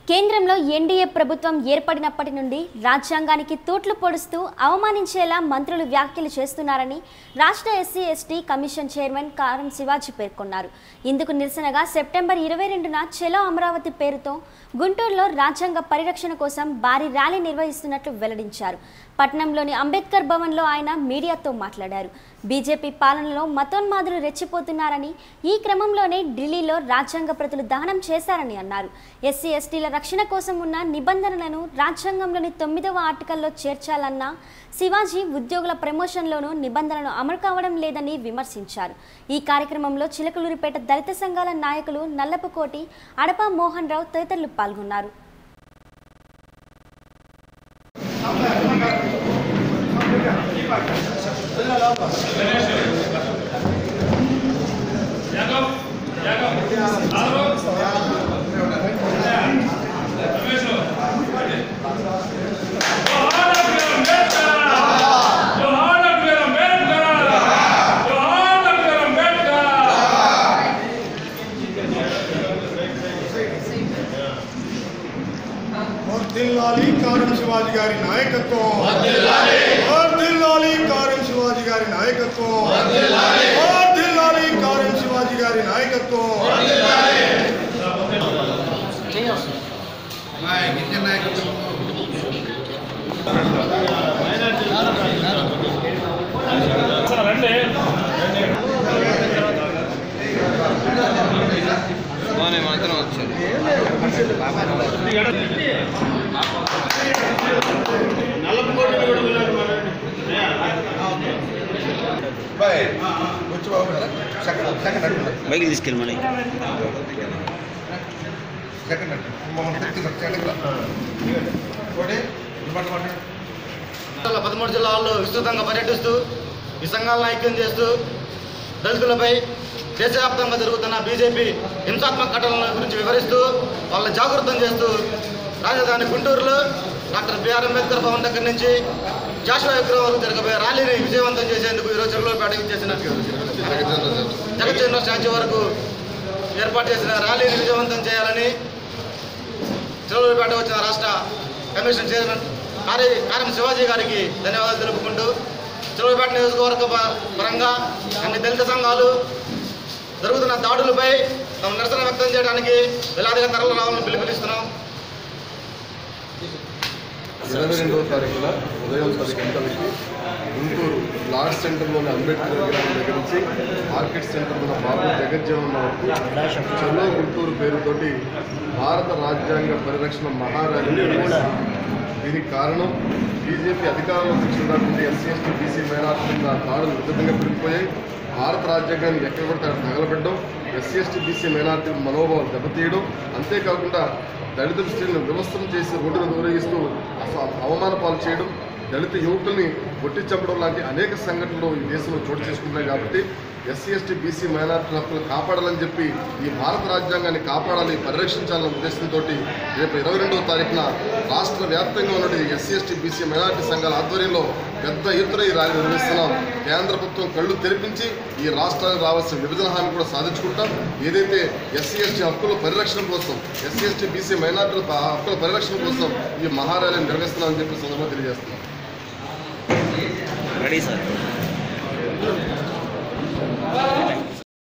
కేంద్రంలో ఎన్డీఏ ప్రభుత్వం ఏర్పడినప్పటి నుండి రాజ్యాంగానికి తూట్లు పొడుస్తూ అవమానించేలా మంత్రులు వ్యాఖ్యలు చేస్తున్నారని రాష్ట్ర ఎస్సీ ఎస్టీ కమిషన్ చైర్మన్ కారం శివాజీ పేర్కొన్నారు ఇందుకు నిరసనగా సెప్టెంబర్ ఇరవై రెండున చెలో అమరావతి పేరుతో గుంటూరులో రాజ్యాంగ పరిరక్షణ కోసం భారీ ర్యాలీ నిర్వహిస్తున్నట్లు వెల్లడించారు పట్నంలోని అంబేద్కర్ భవన్లో ఆయన మీడియాతో మాట్లాడారు బీజేపీ పాలనలో మతోన్మాదులు రెచ్చిపోతున్నారని ఈ క్రమంలోనే ఢిల్లీలో రాజ్యాంగ ప్రతులు దహనం చేశారని అన్నారు ఎస్సీ ఎస్టీల రక్షణ కోసం ఉన్న నిబంధనలను రాజ్యాంగంలోని తొమ్మిదవ ఆర్టికల్లో చేర్చాలన్న శివాజీ ఉద్యోగుల ప్రమోషన్లోనూ నిబంధనలు అమలు కావడం లేదని విమర్శించారు ఈ కార్యక్రమంలో చిలకలూరిపేట దళిత సంఘాల నాయకులు నల్లపుకోటి అడప మోహన్ రావు తదితరులు పాల్గొన్నారు జోహార్ డాక్టర్ అంబేద్కర్ జోహార్ డాక్టర్ అంబేద్కర్ వర్ధిల్లాలి కారం శివాజీ గారి నాయకత్వం వర్ధిల్లాలి కారం శివాజీ గారి నాయకత్వం వర్ధిల్లాలి కారం శివాజీ గారి నాయకత్వం బాగానే మాత్రం వచ్చారు బైక్ తీసుకెళ్ళి మళ్ళీ జిల్లా పదమూడు జిల్లాల్లో విస్తృతంగా పర్యటిస్తూ ఈ సంఘాలను ఐక్యం చేస్తూ దళితులపై దేశవ్యాప్తంగా జరుగుతున్న బీజేపీ హింసాత్మక ఘటనల గురించి వివరిస్తూ వాళ్ళని జాగృతం చేస్తూ రాజధాని గుంటూరులో డాక్టర్ బిఆర్ అంబేద్కర్ భవన్ దగ్గర నుంచి జాషువా విగ్రహం వరకు జరగబోయే ర్యాలీని విజయవంతం చేసేందుకు ఈరోజు చెరువులోపేట చేసిన జగజ్జన స్టాచ్యూ వరకు ఏర్పాటు చేసిన ర్యాలీని విజయవంతం చేయాలని చెరువులపేట వచ్చిన రాష్ట్ర కమిషన్ చైర్మన్ కారి కారం శివాజీ గారికి ధన్యవాదాలు తెలుపుకుంటూ చెరువుపేట నియోజకవర్గ ప- పరంగా అన్ని దళిత సంఘాలు జరుగుతున్న దాడులపై తమ నిరసన వ్యక్తం చేయడానికి వేలాదిగా తరలి రావాలని పిలుపునిస్తున్నాం ఇరవై రెండవ తారీఖున ఉదయం పది గంటలకి గుంటూరు లార్డ్ సెంటర్లోని అంబేద్కర్ విగ్రహం దగ్గర నుంచి మార్కెట్ సెంటర్ ఉన్న బాబు జగజ్జీవన్ వరకు చలో గుంటూరు పేరుతోటి భారత రాజ్యాంగ పరిరక్షణ మహారాజు నిర్వహిస్తారు. దీనికి కారణం బీజేపీ అధికారంలోకి వచ్చినటువంటి ఎస్సీ ఎస్టీ బీసీ మైనార్టీ మీద దాడులు విధంగా పెరిగిపోయాయి భారత రాజ్యాంగాన్ని ఎక్కడ పడితే అక్కడ తగలబెట్టడం ఎస్సీ ఎస్టీ బీసీ మైనార్టీ మనోభావం దెబ్బతీయడం అంతేకాకుండా దళిత స్త్రీలను వివస్త్రం చేసి రోడ్డును దూరగిస్తూ అసలు అవమాన పాలు చేయడం దళిత యువకుల్ని కొట్టి చంపడం లాంటి అనేక సంఘటనలు ఈ దేశంలో చోటు చేసుకుంటున్నాయి కాబట్టి ఎస్సీ ఎస్టీ బీసీ మైనార్టీ హక్కులు కాపాడాలని చెప్పి ఈ భారత రాజ్యాంగాన్ని కాపాడాలి పరిరక్షించాలన్న ఉద్దేశంతో రేపు ఇరవై రెండవ తారీఖున రాష్ట్ర వ్యాప్తంగా ఉన్న ఎస్సీ ఎస్టీ బీసీ మైనార్టీ సంఘాల ఆధ్వర్యంలో పెద్ద ఎత్తున ఈ ర్యాలీ నిర్వహిస్తున్నాం కేంద్ర ప్రభుత్వం కళ్ళు తెరిపించి ఈ రాష్ట్రానికి రావాల్సిన విభజన హామీ కూడా సాధించుకుంటాం ఏదైతే ఎస్సీ ఎస్టీ హక్కుల పరిరక్షణ కోసం ఎస్సీ ఎస్టీ బీసీ మైనార్టీల ప- హక్కుల పరిరక్షణ కోసం ఈ మహార్యాలీని నిర్వహిస్తున్నామని చెప్పి సందర్భంగా తెలియజేస్తున్నాం రెడీ సార్